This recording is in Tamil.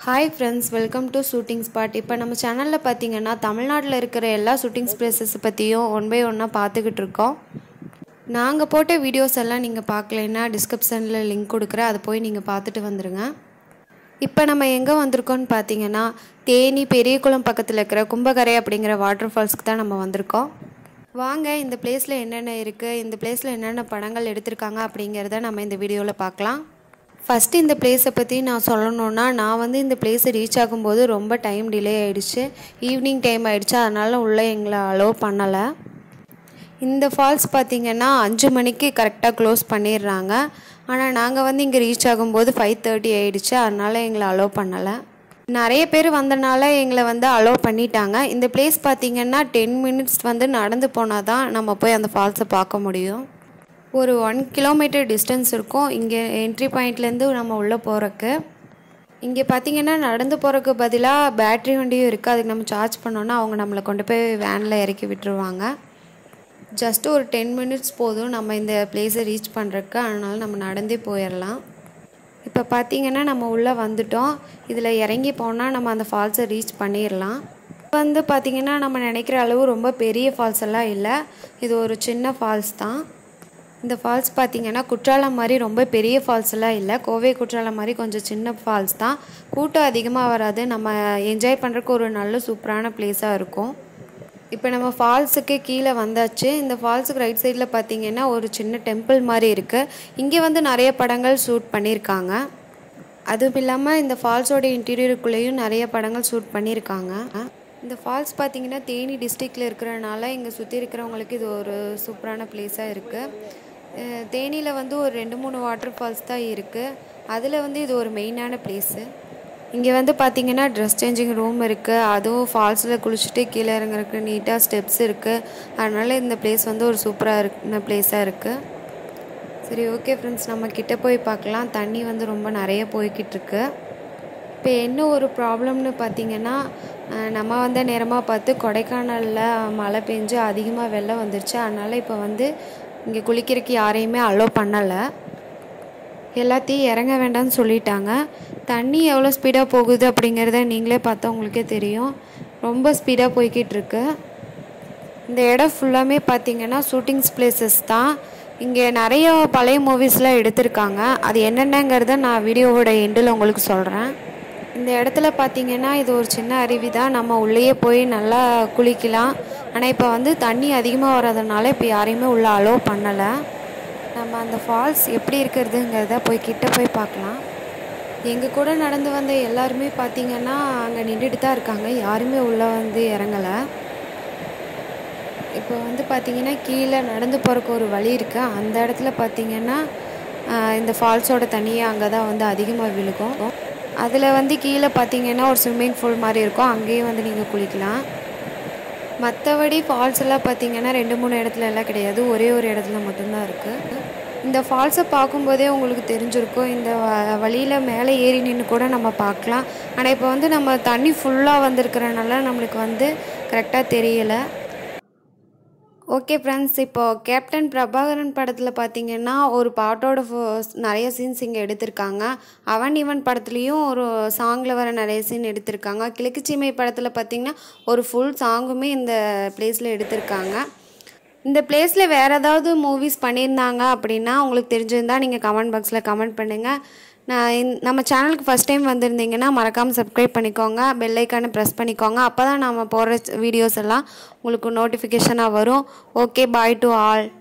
hi friends welcome to shooting spot இப்போ நம்ம சேனலில் பார்த்தீங்கன்னா தமிழ்நாட்டில் இருக்கிற எல்லா ஷூட்டிங்ஸ் பிளேசஸ் பற்றியும் ஒன் பை ஒன்னாக பார்த்துக்கிட்டு இருக்கோம் நாங்கள் போட்ட வீடியோஸ் எல்லாம் நீங்கள் பார்க்கலைன்னா டிஸ்கிரிப்ஷனில் லிங்க் கொடுக்குறேன் அதை போய் நீங்கள் பார்த்துட்டு வந்துடுங்க இப்போ நம்ம எங்கே வந்திருக்கோம்னு பார்த்தீங்கன்னா தேனி பெரியகுளம் பக்கத்தில் இருக்கிற கும்பகரை அப்படிங்கிற வாட்டர் ஃபால்ஸ்க்கு தான் நம்ம வந்திருக்கோம் வாங்க இந்த பிளேஸில் என்னென்ன இருக்குது இந்த பிளேஸில் என்னென்ன படங்கள் எடுத்திருக்காங்க அப்படிங்கிறத நம்ம இந்த வீடியோவில் பார்க்கலாம் ஃபஸ்ட்டு இந்த பிளேஸை பற்றி நான் சொல்லணுன்னா நான் வந்து இந்த பிளேஸை ரீச் ஆகும்போது ரொம்ப டைம் டிலே ஆகிடுச்சு ஈவினிங் டைம் ஆகிடுச்சு அதனால் உள்ளே எங்களை அலோவ் பண்ணலை இந்த ஃபால்ஸ் பார்த்திங்கன்னா அஞ்சு மணிக்கு கரெக்டாக க்ளோஸ் பண்ணிடுறாங்க ஆனால் நாங்கள் வந்து இங்கே ரீச் ஆகும்போது ஃபைவ் தேர்ட்டி ஆகிடுச்சு அதனால் எங்களை அலோவ் பண்ணலை நிறைய பேர் வந்தனால எங்களை வந்து அலோவ் பண்ணிட்டாங்க இந்த பிளேஸ் பார்த்திங்கன்னா டென் மினிட்ஸ் வந்து நடந்து போனால் தான் நம்ம போய் அந்த ஃபால்ஸை பார்க்க முடியும் ஒரு ஒன் கிலோமீட்டர் டிஸ்டன்ஸ் இருக்கும் இங்கே என்ட்ரி பாயிண்ட்லேருந்து நம்ம உள்ளே போகிறக்கு இங்கே பார்த்தீங்கன்னா நடந்து போகிறக்கு பதிலாக பேட்ரி வண்டியும் இருக்குது அதுக்கு நம்ம சார்ஜ் பண்ணோன்னா அவங்க நம்மளை கொண்டு போய் வேனில் இறக்கி விட்டுருவாங்க ஜஸ்ட் ஒரு டென் மினிட்ஸ் போதும் நம்ம இந்த பிளேஸை ரீச் பண்ணுறக்கு அதனால் நம்ம நடந்தே போயிடலாம் இப்போ பார்த்தீங்கன்னா நம்ம உள்ளே வந்துட்டோம் இதில் இறங்கி போனால் நம்ம அந்த ஃபால்ஸை ரீச் பண்ணிடலாம் வந்து பார்த்திங்கன்னா நம்ம நினைக்கிற அளவு ரொம்ப பெரிய ஃபால்ஸ் எல்லாம் இல்லை இது ஒரு சின்ன ஃபால்ஸ் தான் இந்த ஃபால்ஸ் பார்த்திங்கன்னா குற்றாலம் மாதிரி ரொம்ப பெரிய ஃபால்ஸ் எல்லாம் இல்லை கோவை குற்றாலம் மாதிரி கொஞ்சம் சின்ன ஃபால்ஸ் தான் கூட்டம் அதிகமாக வராது நம்ம என்ஜாய் பண்ணுறக்கு ஒரு நல்ல சூப்பரான பிளேஸாக இருக்கும் இப்போ நம்ம ஃபால்ஸுக்கு கீழே வந்தாச்சு இந்த ஃபால்ஸுக்கு ரைட் சைடில் பார்த்தீங்கன்னா ஒரு சின்ன டெம்பிள் மாதிரி இருக்குது இங்கே வந்து நிறைய படங்கள் ஷூட் பண்ணியிருக்காங்க அதுவும் இல்லாமல் இந்த ஃபால்ஸோட இன்டீரியருக்குள்ளேயும் நிறைய படங்கள் ஷூட் பண்ணியிருக்காங்க இந்த ஃபால்ஸ் பார்த்திங்கன்னா தேனி டிஸ்ட்ரிக்டில் இருக்கிறனால இங்கே சுற்றி இருக்கிறவங்களுக்கு இது ஒரு சூப்பரான பிளேஸாக இருக்குது தேனியில் வந்து ஒரு ரெண்டு மூணு வாட்டர் ஃபால்ஸ் தான் இருக்குது அதில் வந்து இது ஒரு மெயினான பிளேஸு இங்கே வந்து பார்த்தீங்கன்னா ட்ரெஸ் சேஞ்சிங் ரூம் இருக்குது அதுவும் ஃபால்ஸில் குளிச்சுட்டு கீழே இறங்குறதுக்கு நீட்டாக ஸ்டெப்ஸ் இருக்குது அதனால் இந்த பிளேஸ் வந்து ஒரு சூப்பராக இருக்க பிளேஸாக இருக்குது சரி ஓகே ஃப்ரெண்ட்ஸ் நம்ம கிட்டே போய் பார்க்கலாம் தண்ணி வந்து ரொம்ப நிறைய போய்கிட்டு இருக்கு இப்போ என்ன ஒரு ப்ராப்ளம்னு பார்த்தீங்கன்னா நம்ம வந்த நேரமாக பார்த்து கொடைக்கானலில் மழை பெஞ்சு அதிகமாக வெள்ளம் வந்துருச்சு அதனால் இப்போ வந்து இங்கே குளிக்கிறதுக்கு யாரையுமே அலோவ் பண்ணலை எல்லாத்தையும் இறங்க வேண்டாம்னு சொல்லிட்டாங்க தண்ணி எவ்வளோ ஸ்பீடாக போகுது அப்படிங்கிறத நீங்களே பார்த்தா உங்களுக்கே தெரியும் ரொம்ப ஸ்பீடாக போய்கிட்டு இருக்கு இந்த இடம் ஃபுல்லாமே பார்த்தீங்கன்னா ஷூட்டிங்ஸ் பிளேசஸ் தான் இங்கே நிறைய பழைய மூவிஸ்லாம் எடுத்திருக்காங்க அது என்னென்னங்கிறத நான் வீடியோவோட எண்டில் உங்களுக்கு சொல்கிறேன் இந்த இடத்துல பார்த்தீங்கன்னா இது ஒரு சின்ன அருவி தான் நம்ம உள்ளேயே போய் நல்லா குளிக்கலாம் ஆனால் இப்போ வந்து தண்ணி அதிகமாக வர்றதுனால இப்போ யாரையுமே உள்ளே அலோவ் பண்ணலை நம்ம அந்த ஃபால்ஸ் எப்படி இருக்கிறதுங்கிறத போய் கிட்ட போய் பார்க்கலாம் எங்கள் கூட நடந்து வந்த எல்லாருமே பார்த்திங்கன்னா அங்கே நின்றுட்டு தான் இருக்காங்க யாருமே உள்ளே வந்து இறங்கலை இப்போ வந்து பார்த்திங்கன்னா கீழே நடந்து போகிறக்கு ஒரு வழி இருக்குது அந்த இடத்துல பார்த்திங்கன்னா இந்த ஃபால்ஸோட தண்ணியை அங்கே தான் வந்து அதிகமாக விழுகும் அதில் வந்து கீழே பார்த்திங்கன்னா ஒரு ஸ்விம்மிங் பூல் மாதிரி இருக்கும் அங்கேயும் வந்து நீங்கள் குளிக்கலாம் மற்றபடி ஃபால்ஸ் எல்லாம் பார்த்திங்கன்னா ரெண்டு மூணு இடத்துல எல்லாம் கிடையாது ஒரே ஒரு இடத்துல மட்டும்தான் இருக்குது இந்த ஃபால்ஸை பார்க்கும்போதே உங்களுக்கு தெரிஞ்சிருக்கும் இந்த வழியில் மேலே ஏறி நின்று கூட நம்ம பார்க்கலாம் ஆனால் இப்போ வந்து நம்ம தண்ணி ஃபுல்லாக வந்திருக்கிறனால நம்மளுக்கு வந்து கரெக்டாக தெரியலை ஓகே ஃப்ரெண்ட்ஸ் இப்போது கேப்டன் பிரபாகரன் படத்தில் பார்த்தீங்கன்னா ஒரு பாட்டோட நிறைய சீன்ஸ் இங்கே எடுத்திருக்காங்க அவன் இவன் படத்துலேயும் ஒரு சாங்கில் வர நிறைய சீன் எடுத்திருக்காங்க கிழக்குச்சீமை படத்தில் பார்த்திங்கன்னா ஒரு ஃபுல் சாங்குமே இந்த பிளேஸில் எடுத்திருக்காங்க இந்த பிளேஸில் வேறு ஏதாவது மூவிஸ் பண்ணியிருந்தாங்க அப்படின்னா உங்களுக்கு தெரிஞ்சிருந்தால் நீங்கள் கமெண்ட் பாக்ஸில் கமெண்ட் பண்ணுங்கள் நான் நம்ம சேனலுக்கு ஃபஸ்ட் டைம் வந்திருந்தீங்கன்னா மறக்காமல் சப்ஸ்கிரைப் பண்ணிக்கோங்க பெல் ஐக்கானை ப்ரெஸ் பண்ணிக்கோங்க அப்போ தான் நம்ம போடுற வீடியோஸ் எல்லாம் உங்களுக்கு நோட்டிஃபிகேஷனாக வரும் ஓகே பாய் டு ஆல்